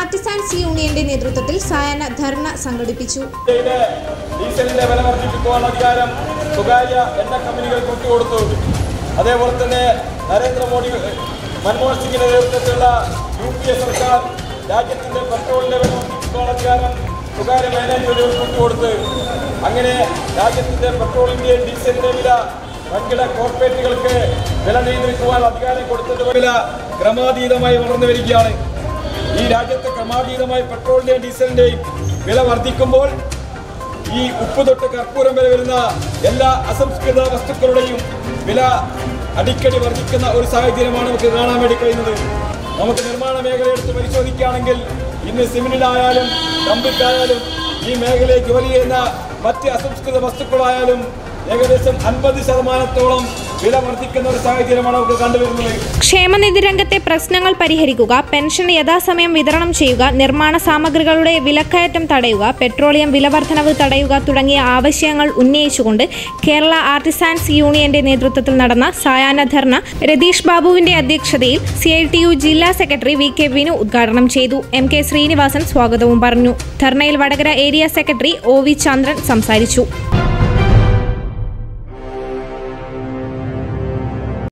artisans യൂണിയന്റെ നേതൃത്വത്തിൽ സായാഹ്ന ധർണ സംഘടിപ്പിച്ചു ഇന്ത്യയിലെ ഡീസലിന്റെ വില വർദ്ധിപ്പിക്കുവാനുള്ള അധികാരം സ്വകാര്യ എണ്ണ കമ്പനികൾക്ക് വിട്ടുകൊടുത്തു അതേപോലെ തന്നെ നരേന്ദ്രമോദി മൻമോഹൻ സിംഗിന്റെ നേതൃത്വത്തിലുള്ള യു പി എ സർക്കാർ രാജ്യത്തിന്റെ പെട്രോളിന്റെ വില വർദ്ധിപ്പിക്കുവാനുള്ള അധികാരം സ്വകാര്യ മാനേജ്മെന്റുകൾക്ക് വിട്ടുകൊടുത്ത് അങ്ങനെ രാജ്യത്തിന്റെ പെട്രോളിന്റെയും ഡീസലിന്റെയും വില വൻകിട കോർപ്പറേറ്റുകൾക്ക് വില നിയന്ത്രിക്കുവാനുള്ള അധികാരം കൊടുത്തത് വില ക്രമാതീതമായി വളർന്നു വരികയാണ് ഈ രാജ്യത്ത് ക്രമാതീതമായി പെട്രോളിന്റെയും ഡീസലിന്റെയും വില വർദ്ധിക്കുമ്പോൾ ഈ ഉപ്പ് തൊട്ട് കർപ്പൂരം വരെ വരുന്ന എല്ലാ അസംസ്കൃത വസ്തുക്കളുടെയും വില അടിക്കടി വർദ്ധിക്കുന്ന ഒരു സാഹചര്യമാണ് നമുക്ക് കാണാൻ വേണ്ടി കഴിയുന്നത് നമുക്ക് നിർമ്മാണ മേഖല എടുത്ത് പരിശോധിക്കുകയാണെങ്കിൽ ഇന്ന് സിമെന്റിലായാലും കമ്പിക്കായാലും ഈ മേഖലയിൽ ജോലി ചെയ്യുന്ന മറ്റ് അസംസ്കൃത വസ്തുക്കളായാലും ഏകദേശം അൻപത് ശതമാനത്തോളം വില വർദ്ധിക്കുന്ന ഒരു സാഹചര്യമാണ് നമുക്ക് കണ്ടുവരുന്നത് ക്ഷേമനിധി രംഗത്തെ പ്രശ്നങ്ങൾ പരിഹരിക്കുക പെൻഷൻ യഥാസമയം വിതരണം ചെയ്യുക നിർമ്മാണ സാമഗ്രികളുടെ വിലക്കയറ്റം തടയുക പെട്രോളിയം വിലവർദ്ധനവ് തടയുക തുടങ്ങിയ ആവശ്യങ്ങൾ ഉന്നയിച്ചുകൊണ്ട് കേരള ആർട്ടിസാൻസ് യൂണിയന്റെ നേതൃത്വത്തിൽ നടന്ന സായാഹ്ന ധർണ രതീഷ് ബാബുവിന്റെ അധ്യക്ഷതയിൽ സി ഐ ടി യു ജില്ലാ സെക്രട്ടറി വി കെ വിനു ഉദ്ഘാടനം ചെയ്തു എം കെ ശ്രീനിവാസൻ സ്വാഗതവും പറഞ്ഞു ധർണയിൽ Vadakara area secretary O V Chandran സംസാരിച്ചു